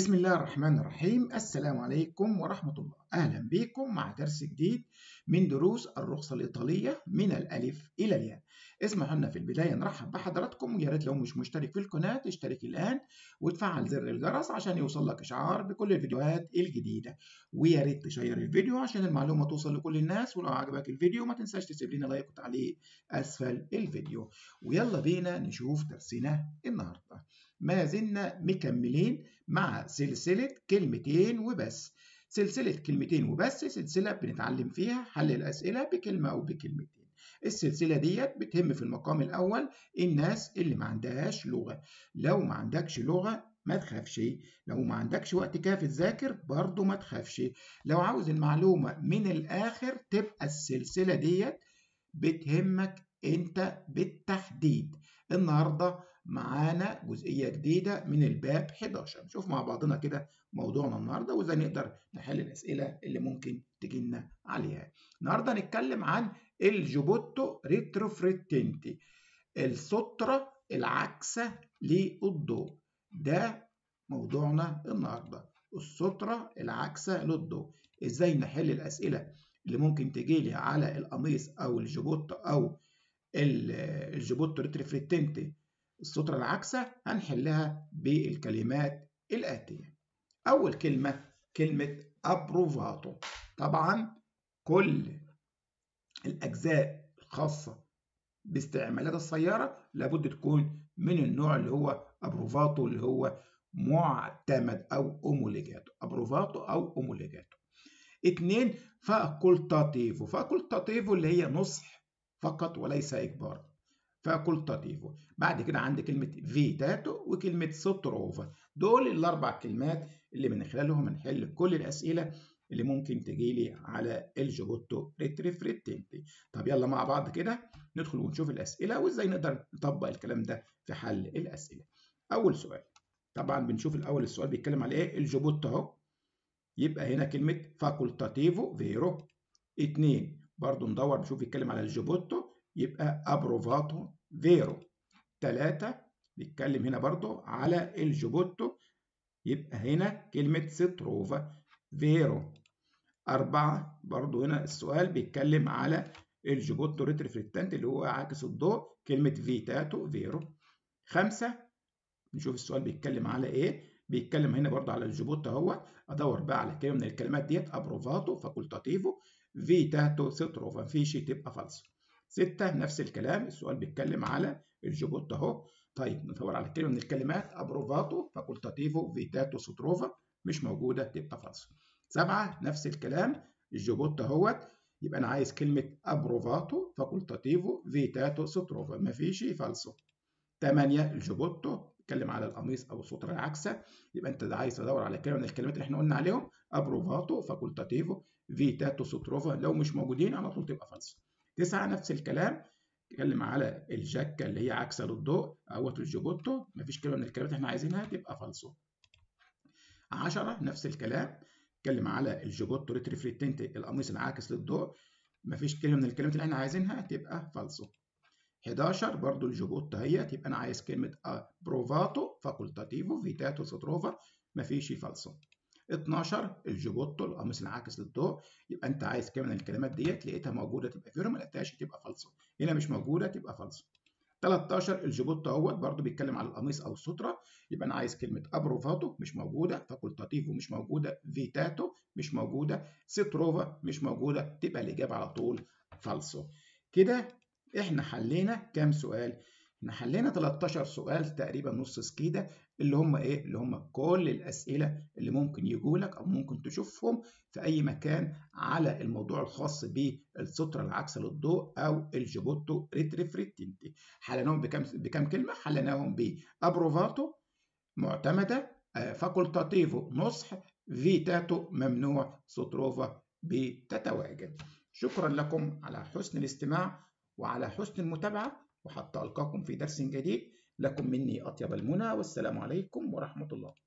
بسم الله الرحمن الرحيم السلام عليكم ورحمة الله أهلا بكم مع درس جديد من دروس الرخصة الإيطالية من الألف إلى الياء اسمحوا لنا في البداية نرحب بحضراتكم ويا ريت لو مش مشترك في القناة تشترك الآن وتفعل زر الجرس عشان يوصل لك إشعار بكل الفيديوهات الجديدة ويا ريت تشير الفيديو عشان المعلومة توصل لكل الناس ولو عجبك الفيديو ما تنساش تسيب لنا لايك وتعليق أسفل الفيديو ويلا بينا نشوف درسنا النهارده ما زلنا مكملين مع سلسلة كلمتين وبس سلسلة كلمتين وبس سلسلة بنتعلم فيها حل الأسئلة بكلمة أو بكلمتين السلسلة ديت بتهم في المقام الأول الناس اللي ما عندهاش لغة لو ما عندكش لغة ما تخافش لو ما عندكش وقت كافي تذاكر برضه ما تخافش لو عاوز المعلومة من الآخر تبقى السلسلة ديت بتهمك انت بالتحديد النهارده معانا جزئيه جديده من الباب 11 نشوف مع بعضنا كده موضوعنا النهارده وازاي نقدر نحل الاسئله اللي ممكن تجي لنا عليها النهارده هنتكلم عن الجوبوتو ريتروفريتنتي الستره العكسه للضوء ده موضوعنا النهارده الستره العكسه للضوء ازاي نحل الاسئله اللي ممكن تجي لي على القميص او الجوبوت او الجوبوتو ريتروفريتنتي السترة العكسة هنحلها بالكلمات الآتية أول كلمة كلمة أبروفاتو طبعا كل الأجزاء الخاصة باستعمالات السيارة لابد تكون من النوع اللي هو أبروفاتو اللي هو معتمد أو أوموليجاتو أبروفاتو أو أوموليجاتو اتنين فاكولتاتيفو فاكولتاتيفو اللي هي نصح فقط وليس إجبار فاكولتاتيفو بعد كده عندي كلمة فيتاتو وكلمة سوتروفا دول الأربع كلمات اللي من خلالهم هنحل كل الأسئلة اللي ممكن تجي لي على الجوبوتو ريتريفريتنتي طب يلا مع بعض كده ندخل ونشوف الأسئلة وإزاي نقدر نطبق الكلام ده في حل الأسئلة أول سؤال طبعا بنشوف الأول السؤال بيتكلم على إيه الجوبوتو أهو يبقى هنا كلمة فاكولتاتيفو فيرو اتنين برضو ندور نشوف يتكلم على الجوبوتو يبقى ابروفاتو فيرو ثلاثة بيتكلم هنا برضو على الجوبوتو يبقى هنا كلمة ستروفا فيرو أربعة برضو هنا السؤال بيتكلم على الجوبوتو ريتريفريتانت اللي هو عاكس الضوء كلمة فيتاتو فيرو خمسة نشوف السؤال بيتكلم على إيه بيتكلم هنا برضو على الجوبوتو اهو ادور بقى على كلمه من الكلمات ديت ابروفاتو فاكولتاتيفو فيتاتو ستروفا مفيش تبقى فالسو ستة نفس الكلام السؤال بيتكلم على الجوبوت اهو طيب ندور على كلمة من الكلمات ابروفاتو فاكولتاتيفو فيتاتو ستروفا مش موجودة تبقى فالسو سبعة نفس الكلام الجوبوت اهوت يبقى أنا عايز كلمة ابروفاتو فاكولتاتيفو فيتاتو ستروفا مفيش فالسو تمانية الجوبوتو بيتكلم على القميص او الستره العكسه يبقى انت عايز تدور على كلمه من الكلمات اللي احنا قلنا عليهم ابروفاتو فاكولتاتيفو فيتاتو ستروفا لو مش موجودين على طول تبقى فالسو تسعة نفس الكلام اتكلم على الجاكة اللي هي عكسة للضوء اهوت الجوبوتو مفيش كلمة من الكلمات اللي احنا عايزينها تبقى فالسو عشرة نفس الكلام اتكلم على الجوبوتو ريتريفريتنتي القميص العاكس للضوء مفيش كلمة من الكلمات اللي احنا عايزينها تبقى فالسو 11 برضو الجوبوتو اهيت يبقى انا عايز كلمة بروفاتو فاكولتاتيفو فيتاتو ستروفا مفيش فالسو 12 الجوبوتو القميص العاكس للضوء يبقى انت عايز كلمه من الكلمات ديت لقيتها موجوده تبقى فيرو ما لقيتهاش تبقى فالسو هنا مش موجوده تبقى فالسو 13 الجوبوتو اهوت برضو بيتكلم على القميص او الستره يبقى انا عايز كلمه ابروفاتو مش موجوده فاكولتاتيفو مش موجوده فيتاتو مش موجوده ستروفا مش موجوده تبقى الاجابه على طول فالسو كده احنا حلينا كام سؤال احنا حلينا 13 سؤال تقريبا نص سكيده اللي هم ايه اللي هم كل الاسئله اللي ممكن يجوا لك او ممكن تشوفهم في اي مكان على الموضوع الخاص بالستره العكس للضوء او الجوبوتو ريتريفريتنتي حليناهم بكام بكام كلمه حليناهم بابروفاتو معتمده فاكولتاتيفو نصح فيتاتو ممنوع ستروفا بتتواجد شكرا لكم على حسن الاستماع وعلى حسن المتابعه وحتى ألقاكم في درس جديد لكم مني أطيب المنى والسلام عليكم ورحمة الله